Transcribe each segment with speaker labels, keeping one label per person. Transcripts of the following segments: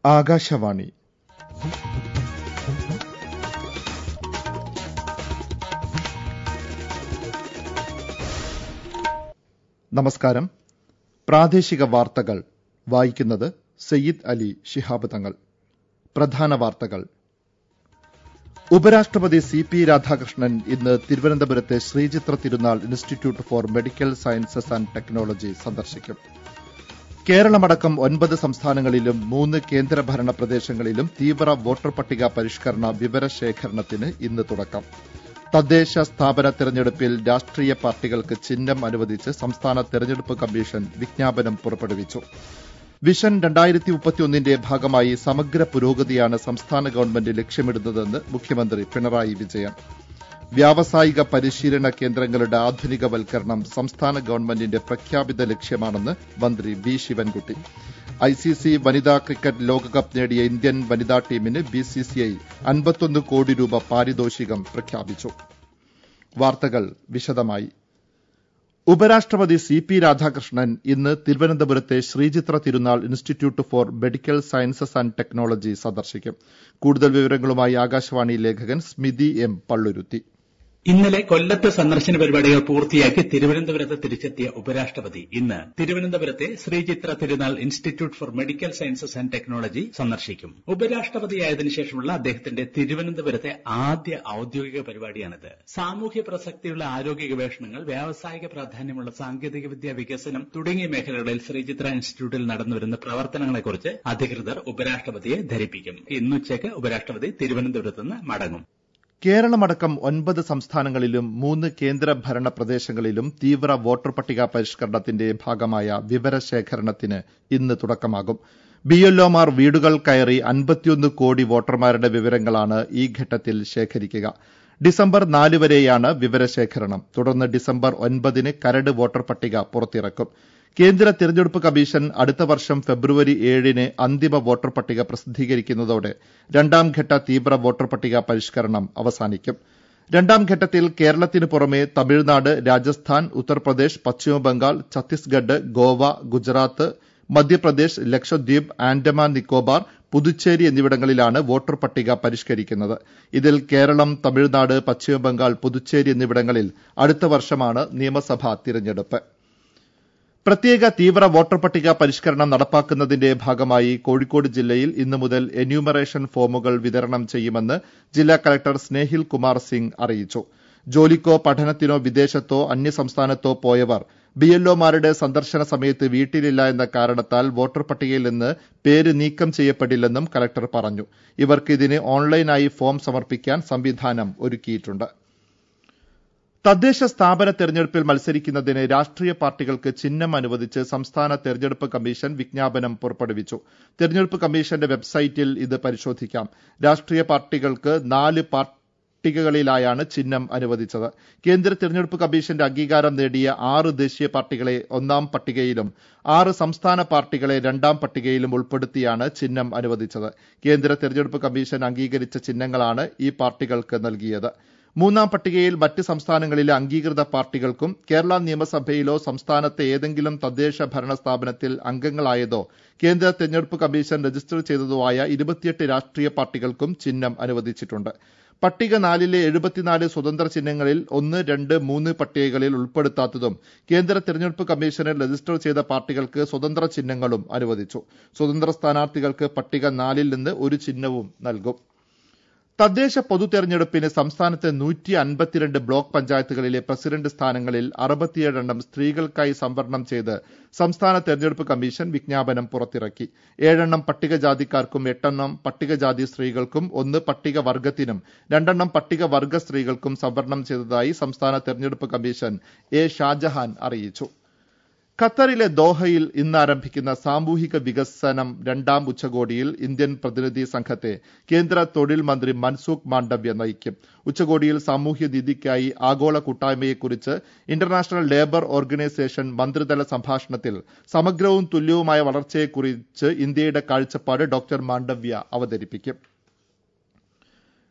Speaker 1: ആകാശവാണി നമസ്കാരം പ്രാദേശിക വാർത്തകൾ വായിക്കുന്നത് സയ്യിദ് അലി ശിഹാബ് തങ്ങൾ പ്രധാന വാർത്തകൾ ഉപരാഷ്ട്രപതി സി പി രാധാകൃഷ്ണൻ ഇന്ന് തിരുവനന്തപുരത്തെ Sree Chitra Tirunal institute for medical sciences and technology സന്ദർശിക്കും കേരളമടക്കം ഒൻപത് സംസ്ഥാനങ്ങളിലും മൂന്ന് കേന്ദ്രഭരണ പ്രദേശങ്ങളിലും തീവ്ര വോട്ടർ പട്ടിക പരിഷ്കരണ വിവരശേഖരണത്തിന് ഇന്ന് തുടക്കം തദ്ദേശ സ്ഥാപന തെരഞ്ഞെടുപ്പിൽ രാഷ്ട്രീയ പാർട്ടികൾക്ക് ചിഹ്നം അനുവദിച്ച് സംസ്ഥാന തെരഞ്ഞെടുപ്പ് കമ്മീഷൻ വിജ്ഞാപനം പുറപ്പെടുവിച്ചു വിഷൻ രണ്ടായിരത്തി മുപ്പത്തിയൊന്നിന്റെ ഭാഗമായി സമഗ്ര പുരോഗതിയാണ് സംസ്ഥാന ഗവൺമെന്റ് ലക്ഷ്യമിടുന്നതെന്ന് മുഖ്യമന്ത്രി പിണറായി വിജയൻ വ്യാവസായിക പരിശീലന കേന്ദ്രങ്ങളുടെ ആധുനികവൽക്കരണം സംസ്ഥാന ഗവൺമെന്റിന്റെ പ്രഖ്യാപിത ലക്ഷ്യമാണെന്ന് മന്ത്രി വി ശിവൻകുട്ടി ഐസിസി വനിതാ ക്രിക്കറ്റ് ലോകകപ്പ് നേടിയ ഇന്ത്യൻ വനിതാ ടീമിന് ബിസിസിഐ അൻപത്തൊന്ന് കോടി രൂപ പാരിതോഷികം പ്രഖ്യാപിച്ചു വാർത്തകൾ വിശദമായി ഉപരാഷ്ട്രപതി സി പി രാധാകൃഷ്ണൻ ഇന്ന് തിരുവനന്തപുരത്തെ Sree Chitra Tirunal institute for medical sciences and technology സന്ദർശിക്കും കൂടുതൽ വിവരങ്ങളുമായി ആകാശവാണി ലേഖകൻ സ്മിതി എം പള്ളുരുത്തി
Speaker 2: ഇന്നലെ കൊല്ലത്ത് സന്ദർശന പരിപാടികൾ പൂർത്തിയാക്കി തിരുവനന്തപുരത്ത് തിരിച്ചെത്തിയ ഉപരാഷ്ട്രപതി ഇന്ന് തിരുവനന്തപുരത്തെ Sree Chitra Tirunal institute for medical sciences and technology സന്ദർശിക്കും ഉപരാഷ്ട്രപതിയായതിനു ശേഷമുള്ള അദ്ദേഹത്തിന്റെ തിരുവനന്തപുരത്തെ ആദ്യ ഔദ്യോഗിക പരിപാടിയാണിത് സാമൂഹ്യ പ്രസക്തിയുള്ള ആരോഗ്യ ഗവേഷണങ്ങൾ വ്യാവസായിക പ്രാധാന്യമുള്ള സാങ്കേതിക വിദ്യ വികസനം തുടങ്ങിയ മേഖലകളിൽ ശ്രീചിത്ര ഇൻസ്റ്റിറ്റ്യൂട്ടിൽ നടന്നുവരുന്ന പ്രവർത്തനങ്ങളെക്കുറിച്ച് അധികൃതർ ഉപരാഷ്ട്രപതിയെ ധരിപ്പിക്കും ഇന്നുച്ചയ്ക്ക് ഉപരാഷ്ട്രപതി തിരുവനന്തപുരത്ത് നിന്ന് മടങ്ങും
Speaker 1: കേരളമടക്കം ഒൻപത് സംസ്ഥാനങ്ങളിലും മൂന്ന് കേന്ദ്രഭരണ പ്രദേശങ്ങളിലും തീവ്ര വോട്ടർ പട്ടിക പരിഷ്കരണത്തിന്റെ ഭാഗമായ വിവരശേഖരണത്തിന് ഇന്ന് തുടക്കമാകും ബിഎൽഒമാർ വീടുകൾ കയറി അൻപത്തിയൊന്ന് കോടി വോട്ടർമാരുടെ വിവരങ്ങളാണ് ഈ ഘട്ടത്തിൽ ശേഖരിക്കുക ഡിസംബർ നാല് വരെയാണ് വിവരശേഖരണം തുടർന്ന് ഡിസംബർ ഒൻപതിന് കരട് വോട്ടർ പട്ടിക പുറത്തിറക്കും കേന്ദ്ര തിരഞ്ഞെടുപ്പ് കമ്മീഷൻ അടുത്ത വർഷം ഫെബ്രുവരി ഏഴിന് അന്തിമ വോട്ടർ പട്ടിക പ്രസിദ്ധീകരിക്കുന്നതോടെ രണ്ടാം ഘട്ട തീവ്ര വോട്ടർ പട്ടിക പരിഷ്കരണം അവസാനിക്കും രണ്ടാം ഘട്ടത്തിൽ കേരളത്തിന് പുറമെ തമിഴ്നാട് രാജസ്ഥാൻ ഉത്തർപ്രദേശ് പശ്ചിമബംഗാൾ ഛത്തീസ്ഗഡ് ഗോവ ഗുജറാത്ത് മധ്യപ്രദേശ് ലക്ഷദ്വീപ് ആൻഡമാൻ നിക്കോബാർ പുതുച്ചേരി എന്നിവിടങ്ങളിലാണ് വോട്ടർ പട്ടിക പരിഷ്കരിക്കുന്നത് ഇതിൽ കേരളം തമിഴ്നാട് പശ്ചിമബംഗാൾ പുതുച്ചേരി എന്നിവിടങ്ങളിൽ അടുത്ത വർഷമാണ് നിയമസഭാ തിരഞ്ഞെടുപ്പ് പ്രത്യേക തീവ്ര വോട്ടർ പട്ടിക പരിഷ്കരണം നടപ്പാക്കുന്നതിന്റെ ഭാഗമായി കോഴിക്കോട് ജില്ലയിൽ ഇന്നു മുതൽ എന്യൂമറേഷൻ ഫോമുകൾ വിതരണം ചെയ്യുമെന്ന് ജില്ലാ കളക്ടർ സ്നേഹിൽ കുമാർ സിംഗ് അറിയിച്ചു ജോലിക്കോ പഠനത്തിനോ വിദേശത്തോ അന്യസംസ്ഥാനത്തോ പോയവർ ബിഎൽഒമാരുടെ സന്ദർശന സമയത്ത് വീട്ടിലില്ല എന്ന കാരണത്താൽ വോട്ടർ പട്ടികയിൽ നിന്ന് പേര് നീക്കം ചെയ്യപ്പെടില്ലെന്നും കലക്ടർ പറഞ്ഞു ഇവർക്ക് ഇതിന് ഓൺലൈനായി ഫോം സമർപ്പിക്കാൻ സംവിധാനം ഒരുക്കിയിട്ടുണ്ട് തദ്ദേശ സ്ഥാപന തെരഞ്ഞെടുപ്പിൽ മത്സരിക്കുന്നതിന് രാഷ്ട്രീയ പാർട്ടികൾക്ക് ചിഹ്നം അനുവദിച്ച് സംസ്ഥാന തെരഞ്ഞെടുപ്പ് കമ്മീഷൻ വിജ്ഞാപനം പുറപ്പെടുവിച്ചു തെരഞ്ഞെടുപ്പ് കമ്മീഷന്റെ വെബ്സൈറ്റിൽ ഇത് പരിശോധിക്കാം രാഷ്ട്രീയ പാർട്ടികൾക്ക് നാല് പട്ടികകളിലായാണ് ചിഹ്നം അനുവദിച്ചത് കേന്ദ്ര തെരഞ്ഞെടുപ്പ് കമ്മീഷന്റെ അംഗീകാരം നേടിയ ആറ് ദേശീയ പാർട്ടികളെ ഒന്നാം പട്ടികയിലും ആറ് സംസ്ഥാന പാർട്ടികളെ രണ്ടാം പട്ടികയിലും ഉൾപ്പെടുത്തിയാണ് ചിഹ്നം അനുവദിച്ചത് കേന്ദ്ര തെരഞ്ഞെടുപ്പ് കമ്മീഷൻ അംഗീകരിച്ച ചിഹ്നങ്ങളാണ് ഈ പാർട്ടികൾക്ക് നൽകിയത് മൂന്നാം പട്ടികയിൽ മറ്റ് സംസ്ഥാനങ്ങളിലെ അംഗീകൃത പാർട്ടികൾക്കും കേരള നിയമസഭയിലോ സംസ്ഥാനത്തെ ഏതെങ്കിലും തദ്ദേശ ഭരണ സ്ഥാപനത്തിൽ അംഗങ്ങളായതോ കേന്ദ്ര തെരഞ്ഞെടുപ്പ് കമ്മീഷൻ രജിസ്റ്റർ ചെയ്തതോ ആയ ഇരുപത്തിയെട്ട് രാഷ്ട്രീയ പാർട്ടികൾക്കും ചിഹ്നം അനുവദിച്ചിട്ടുണ്ട് പട്ടിക നാലിലെ എഴുപത്തിനാല് സ്വതന്ത്ര ചിഹ്നങ്ങളിൽ ഒന്ന് രണ്ട് മൂന്ന് പട്ടികകളിൽ ഉൾപ്പെടുത്താത്തതും കേന്ദ്ര തെരഞ്ഞെടുപ്പ് കമ്മീഷനിൽ രജിസ്റ്റർ ചെയ്ത പാർട്ടികൾക്ക് സ്വതന്ത്ര ചിഹ്നങ്ങളും അനുവദിച്ചു സ്വതന്ത്ര സ്ഥാനാർത്ഥികൾക്ക് പട്ടിക നാലിൽ നിന്ന് ഒരു ചിഹ്നവും നൽകും തദ്ദേശ പൊതു തെരഞ്ഞെടുപ്പിന് സംസ്ഥാനത്തെ നൂറ്റി അൻപത്തിരണ്ട് ബ്ലോക്ക് പഞ്ചായത്തുകളിലെ പ്രസിഡന്റ് സ്ഥാനങ്ങളിൽ അറുപത്തിയേഴെണ്ണം സ്ത്രീകൾക്കായി സംവരണം ചെയ്ത് സംസ്ഥാന തെരഞ്ഞെടുപ്പ് കമ്മീഷൻ വിജ്ഞാപനം പുറത്തിറക്കി ഏഴെണ്ണം പട്ടികജാതിക്കാർക്കും എട്ടെണ്ണം പട്ടികജാതി സ്ത്രീകൾക്കും ഒന്ന് പട്ടികവർഗത്തിനും രണ്ടെണ്ണം പട്ടികവർഗ സ്ത്രീകൾക്കും സംവരണം ചെയ്തതായി സംസ്ഥാന തെരഞ്ഞെടുപ്പ് കമ്മീഷൻ എ ഷാജഹാൻ അറിയിച്ചു ഖത്തറിലെ ദോഹയിൽ ഇന്ന് ആരംഭിക്കുന്ന സാമൂഹിക വികസനം രണ്ടാം ഉച്ചകോടിയിൽ ഇന്ത്യൻ പ്രതിനിധി സംഘത്തെ കേന്ദ്ര തൊഴിൽ മന്ത്രി മൻസൂഖ് മാണ്ഡവ്യ നയിക്കും ഉച്ചകോടിയിൽ സാമൂഹ്യ നീതിക്കായി ആഗോള കൂട്ടായ്മയെക്കുറിച്ച് ഇന്റർനാഷണൽ ലേബർ ഓർഗനൈസേഷൻ മന്ത്രിതല സംഭാഷണത്തിൽ സമഗ്രവും തുല്യവുമായ വളർച്ചയെക്കുറിച്ച് ഇന്ത്യയുടെ കാഴ്ചപ്പാട് ഡോക്ടർ മാണ്ഡവ്യ അവതരിപ്പിക്കും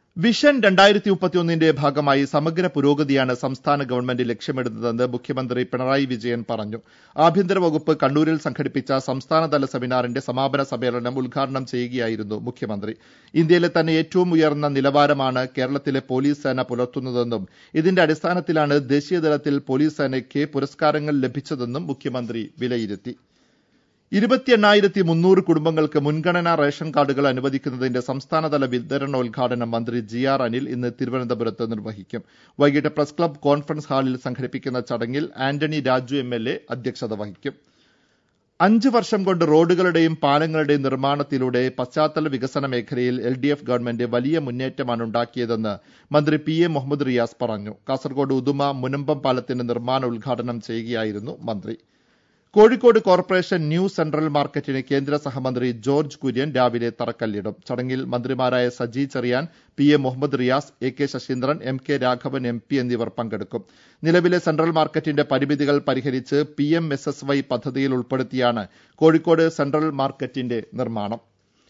Speaker 1: വിഷൻ രണ്ടായിരത്തി മുപ്പത്തിയൊന്നിന്റെ ഭാഗമായി സമഗ്ര പുരോഗതിയാണ് സംസ്ഥാന ഗവൺമെന്റ് ലക്ഷ്യമിടുന്നതെന്ന് മുഖ്യമന്ത്രി പിണറായി വിജയൻ പറഞ്ഞു ആഭ്യന്തര വകുപ്പ് കണ്ണൂരിൽ സംഘടിപ്പിച്ച സംസ്ഥാനതല സെമിനാറിന്റെ സമാപന സമ്മേളനം ഉദ്ഘാടനം ചെയ്യുകയായിരുന്നു മുഖ്യമന്ത്രി ഇന്ത്യയിലെ തന്നെ ഏറ്റവും ഉയർന്ന നിലവാരമാണ് കേരളത്തിലെ പോലീസ് സേന പുലർത്തുന്നതെന്നും ഇതിന്റെ അടിസ്ഥാനത്തിലാണ് ദേശീയതലത്തിൽ പോലീസ് സേനയ്ക്ക് പുരസ്കാരങ്ങൾ ലഭിച്ചതെന്നും മുഖ്യമന്ത്രി വിലയിരുത്തി ഇരുപത്തി എണ്ണായിരത്തി മുന്നൂറ് കുടുംബങ്ങൾക്ക് മുൻഗണനാ റേഷൻ കാർഡുകൾ അനുവദിക്കുന്നതിന്റെ സംസ്ഥാനതല വിതരണോദ്ഘാടനം മന്ത്രി ജി ആർ അനിൽ ഇന്ന് തിരുവനന്തപുരത്ത് നിർവഹിക്കും വൈകിട്ട് പ്രസ് ക്ലബ് കോൺഫറൻസ് ഹാളിൽ സംഘടിപ്പിക്കുന്ന ചടങ്ങിൽ Antony Raju M L A അധ്യക്ഷത വഹിക്കും അഞ്ച് വർഷം കൊണ്ട് റോഡുകളുടെയും പാലങ്ങളുടെയും നിർമ്മാണത്തിലൂടെ പശ്ചാത്തല വികസന മേഖലയിൽ എൽ ഡി എഫ് ഗവൺമെന്റ് വലിയ മുന്നേറ്റമാണ് ഉണ്ടാക്കിയതെന്ന് മന്ത്രി പി എ മുഹമ്മദ് റിയാസ് പറഞ്ഞു കാസർഗോഡ് ഉദുമ മുനമ്പം പാലത്തിന്റെ നിർമ്മാണ ഉദ്ഘാടനം ചെയ്യുകയായിരുന്നു മന്ത്രി കോഴിക്കോട് കോർപ്പറേഷൻ ന്യൂ സെൻട്രൽ മാർക്കറ്റിന് കേന്ദ്ര സഹമന്ത്രി ജോർജ് കുര്യൻ രാവിലെ തറക്കല്ലിടും ചടങ്ങിൽ മന്ത്രിമാരായ Saji Cherian P A Muhammad Riyas A K Saseendran M K Raghavan M P എന്നിവർ പങ്കെടുക്കും നിലവിലെ സെൻട്രൽ മാർക്കറ്റിന്റെ പരിമിതികൾ പരിഹരിച്ച് P M S S Y പദ്ധതിയിൽ ഉൾപ്പെടുത്തിയാണ് കോഴിക്കോട് സെൻട്രൽ മാർക്കറ്റിന്റെ നിർമ്മാണം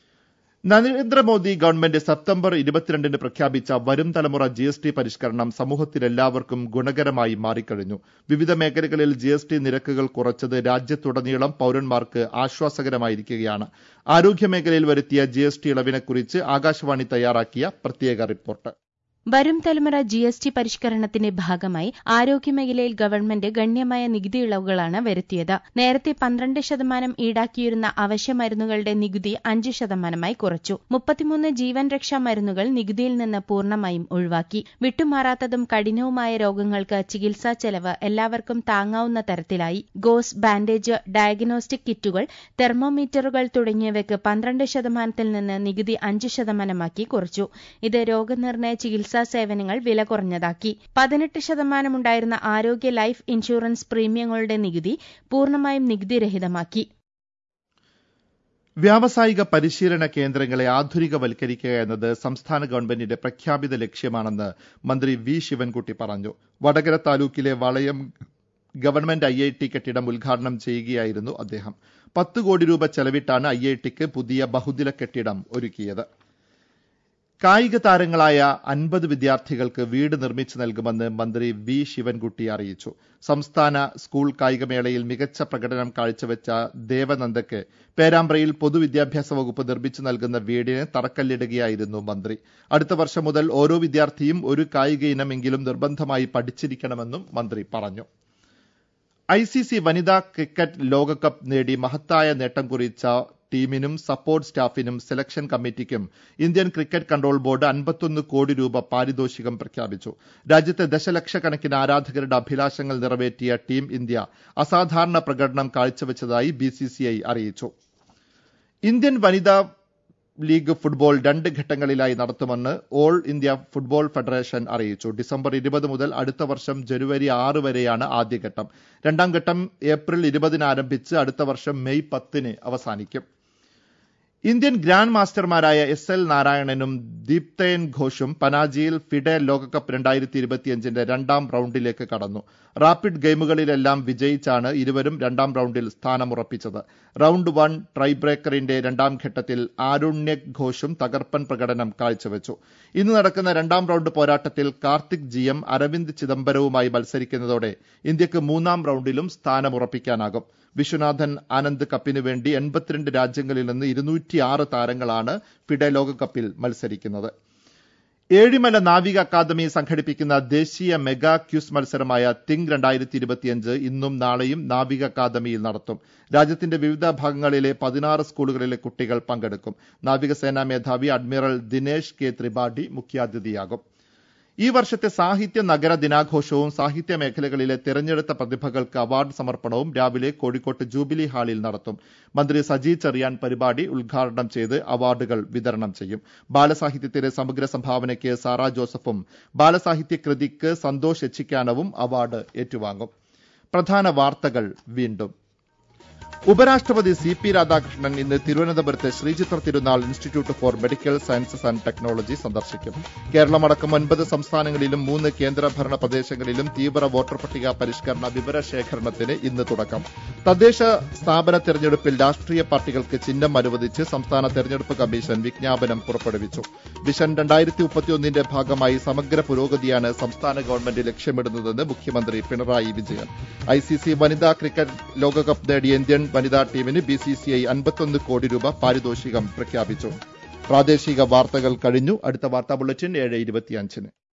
Speaker 1: നരേന്ദ്രമോദി ഗവൺമെന്റ് സെപ്റ്റംബർ ഇരുപത്തിരണ്ടിന് പ്രഖ്യാപിച്ച വരും തലമുറ ജി എസ് ടി പരിഷ്കരണം സമൂഹത്തിലെല്ലാവർക്കും ഗുണകരമായി മാറിക്കഴിഞ്ഞു വിവിധ മേഖലകളിൽ ജി എസ് ടി നിരക്കുകൾ കുറച്ചത് രാജ്യത്തുടനീളം പൌരന്മാർക്ക് ആശ്വാസകരമായിരിക്കുകയാണ് ആരോഗ്യമേഖലയിൽ വരുത്തിയ ജി എസ് ടി ഇളവിനെക്കുറിച്ച് ആകാശവാണി തയ്യാറാക്കിയ പ്രത്യേക റിപ്പോർട്ട്
Speaker 3: വരും തലമുറ ജി എസ് ടി പരിഷ്കരണത്തിന്റെ ഭാഗമായി ആരോഗ്യമേഖലയിൽ ഗവൺമെന്റ് ഗണ്യമായ നികുതി ഇളവുകളാണ് വരുത്തിയത് നേരത്തെ പന്ത്രണ്ട് ശതമാനം ഈടാക്കിയിരുന്ന അവശ്യ മരുന്നുകളുടെ നികുതി അഞ്ച് ശതമാനമായി കുറച്ചു മുപ്പത്തിമൂന്ന് ജീവൻ രക്ഷാ മരുന്നുകൾ നികുതിയിൽ നിന്ന് പൂർണ്ണമായും ഒഴിവാക്കി വിട്ടുമാറാത്തതും കഠിനവുമായ രോഗങ്ങൾക്ക് ചികിത്സാ ചെലവ് എല്ലാവർക്കും താങ്ങാവുന്ന തരത്തിലായി ഗോസ് ബാൻഡേജ് ഡയഗ്നോസ്റ്റിക് കിറ്റുകൾ തെർമോമീറ്ററുകൾ തുടങ്ങിയവയ്ക്ക് പന്ത്രണ്ട് ശതമാനത്തിൽ നിന്ന് നികുതി അഞ്ച് ശതമാനമാക്കി കുറച്ചു ഇത് രോഗനിർണയ ചികിത്സാ സേവനങ്ങൾ വില കുറഞ്ഞതാക്കി പതിനെട്ട് ശതമാനമുണ്ടായിരുന്ന ആരോഗ്യ ലൈഫ് ഇൻഷുറൻസ് പ്രീമിയങ്ങളുടെ നികുതി പൂർണ്ണമായും നികുതിരഹിതമാക്കി
Speaker 1: വ്യാവസായിക പരിശീലന കേന്ദ്രങ്ങളെ ആധുനികവൽക്കരിക്കുക എന്നത് സംസ്ഥാന ഗവൺമെന്റിന്റെ പ്രഖ്യാപിത ലക്ഷ്യമാണെന്ന് മന്ത്രി വി ശിവൻകുട്ടി പറഞ്ഞു വടകര താലൂക്കിലെ വളയം ഗവൺമെന്റ് ഐ ഐ ടി കെട്ടിടം ഉദ്ഘാടനം ചെയ്യുകയായിരുന്നു അദ്ദേഹം പത്ത് കോടി രൂപ ചെലവിട്ടാണ് ഐ ഐ ടിക്ക് പുതിയ ബഹുദിന കെട്ടിടം ഒരുക്കിയത് കായിക താരങ്ങളായ അൻപത് വിദ്യാർത്ഥികൾക്ക് വീട് നിർമ്മിച്ചു നൽകുമെന്ന് മന്ത്രി വി ശിവൻകുട്ടി അറിയിച്ചു സംസ്ഥാന സ്കൂൾ കായികമേളയിൽ മികച്ച പ്രകടനം കാഴ്ചവെച്ച ദേവനന്ദയ്ക്ക് പേരാമ്പ്രയിൽ പൊതുവിദ്യാഭ്യാസ വകുപ്പ് നിർമ്മിച്ചു നൽകുന്ന വീടിന് തറക്കല്ലിടുകയായിരുന്നു മന്ത്രി അടുത്ത വർഷം മുതൽ ഓരോ വിദ്യാർത്ഥിയും ഒരു കായിക ഇനമെങ്കിലും നിർബന്ധമായി പഠിച്ചിരിക്കണമെന്നും മന്ത്രി പറഞ്ഞു ഐ സി സി വനിതാ ക്രിക്കറ്റ് ലോകകപ്പ് നേടി മഹത്തായ നേട്ടം കുറിച്ച ടീമിനും സപ്പോർട്ട് സ്റ്റാഫിനും സെലക്ഷൻ കമ്മിറ്റിക്കും ഇന്ത്യൻ ക്രിക്കറ്റ് കൺട്രോൾ ബോർഡ് അൻപത്തൊന്ന് കോടി രൂപ പാരിതോഷികം പ്രഖ്യാപിച്ചു രാജ്യത്തെ ദശലക്ഷക്കണക്കിന് ആരാധകരുടെ അഭിലാഷങ്ങൾ നിറവേറ്റിയ ടീം ഇന്ത്യ അസാധാരണ പ്രകടനം കാഴ്ചവെച്ചതായി ബിസിസിഐ അറിയിച്ചു ഇന്ത്യൻ വനിതാ ലീഗ് ഫുട്ബോൾ രണ്ട് ഘട്ടങ്ങളിലായി നടത്തുമെന്ന് ഓൾ ഇന്ത്യ ഫുട്ബോൾ ഫെഡറേഷൻ അറിയിച്ചു ഡിസംബർ ഇരുപത് മുതൽ അടുത്ത വർഷം ജനുവരി ആറ് വരെയാണ് ആദ്യഘട്ടം രണ്ടാം ഘട്ടം ഏപ്രിൽ ഇരുപതിന് ആരംഭിച്ച് അടുത്ത വർഷം മെയ് പത്തിന് അവസാനിക്കും ഇന്ത്യൻ ഗ്രാൻഡ് മാസ്റ്റർമാരായ എസ് എൽ നാരായണനും ദീപ്തയൻ ഘോഷും പനാജിയിൽ ഫിഡെ ലോകകപ്പ് രണ്ടായിരത്തി ഇരുപത്തിയഞ്ചിന്റെ രണ്ടാം റൌണ്ടിലേക്ക് കടന്നു റാപ്പിഡ് ഗെയിമുകളിലെല്ലാം വിജയിച്ചാണ് ഇരുവരും രണ്ടാം റൌണ്ടിൽ സ്ഥാനമുറപ്പിച്ചത് റൌണ്ട് വൺ ട്രൈ ബ്രേക്കറിന്റെ രണ്ടാം ഘട്ടത്തിൽ ആരുണ്യക് ഘോഷും തകർപ്പൻ പ്രകടനം കാഴ്ചവെച്ചു ഇന്ന് നടക്കുന്ന രണ്ടാം റൌണ്ട് പോരാട്ടത്തിൽ കാർത്തിക് ജി എം അരവിന്ദ് ചിദംബരവുമായി മത്സരിക്കുന്നതോടെ ഇന്ത്യക്ക് മൂന്നാം റൌണ്ടിലും സ്ഥാനമുറപ്പിക്കാനാകും വിശ്വനാഥൻ ആനന്ദ് കപ്പിന് വേണ്ടി എൺപത്തിരണ്ട് രാജ്യങ്ങളിൽ നിന്ന് ഇരുന്നൂറ്റിയാറ് താരങ്ങളാണ് ഫിഡെ ലോകകപ്പിൽ മത്സരിക്കുന്നത് ഏഴിമല നാവിക അക്കാദമി സംഘടിപ്പിക്കുന്ന ദേശീയ മെഗാ ക്യൂസ് മത്സരമായ തിങ് രണ്ടായിരത്തി ഇരുപത്തിയഞ്ച് ഇന്നും നാളെയും നാവിക അക്കാദമിയിൽ നടത്തും രാജ്യത്തിന്റെ വിവിധ ഭാഗങ്ങളിലെ പതിനാറ് സ്കൂളുകളിലെ കുട്ടികൾ പങ്കെടുക്കും നാവികസേനാ മേധാവി അഡ്മിറൽ ദിനേശ് കെ ത്രിപാഠി മുഖ്യാതിഥിയാകും ഈ വർഷത്തെ സാഹിത്യ നഗര ദിനാഘോഷവും സാഹിത്യ മേഖലകളിലെ തിരഞ്ഞെടുത്ത പ്രതിഭകൾക്ക് അവാർഡ് സമർപ്പണവും രാവിലെ കോഴിക്കോട്ട് ജൂബിലി ഹാളിൽ നടത്തും മന്ത്രി സജി ചെറിയാൻ പരിപാടി ഉദ്ഘാടനം ചെയ്ത് അവാർഡുകൾ വിതരണം ചെയ്യും ബാലസാഹിത്യത്തിലെ സമഗ്ര സംഭാവനയ്ക്ക് സാറാ ജോസഫും ബാലസാഹിത്യ കൃതിക്ക് സന്തോഷ് എച്ചിക്കാനവും അവാർഡ് ഏറ്റുവാങ്ങും പ്രധാന വാർത്തകൾ വീണ്ടും ഉപരാഷ്ട്രപതി സി പി രാധാകൃഷ്ണൻ ഇന്ന് തിരുവനന്തപുരത്തെ Sree Chitra Tirunal institute for medical sciences and technology സന്ദർശിക്കും കേരളമടക്കം ഒൻപത് സംസ്ഥാനങ്ങളിലും മൂന്ന് കേന്ദ്രഭരണ പ്രദേശങ്ങളിലും തീവ്ര വോട്ടർ പട്ടിക പരിഷ്കരണ വിവരശേഖരണത്തിന് ഇന്ന് തുടക്കം തദ്ദേശ സ്ഥാപന തെരഞ്ഞെടുപ്പിൽ രാഷ്ട്രീയ പാർട്ടികൾക്ക് ചിഹ്നം അനുവദിച്ച് സംസ്ഥാന തെരഞ്ഞെടുപ്പ് കമ്മീഷൻ വിജ്ഞാപനം പുറപ്പെടുവിച്ചു വിഷൻ രണ്ടായിരത്തി മുപ്പത്തിയൊന്നിന്റെ ഭാഗമായി സമഗ്ര പുരോഗതിയാണ് സംസ്ഥാന ഗവൺമെന്റ് ലക്ഷ്യമിടുന്നതെന്ന് മുഖ്യമന്ത്രി പിണറായി വിജയൻ ഐസിസി വനിതാ ക്രിക്കറ്റ് ലോകകപ്പ് നേടിയ ഇന്ത്യൻ വനിതാ ടീമിന് ബിസിസിഐ അൻപത്തൊന്ന് കോടി രൂപ പാരിതോഷികം പ്രഖ്യാപിച്ചു പ്രാദേശിക വാർത്തകൾ കഴിഞ്ഞു അടുത്ത വാർത്താ ബുള്ളറ്റിൻ ഏഴ് ഇരുപത്തിയഞ്ചിന്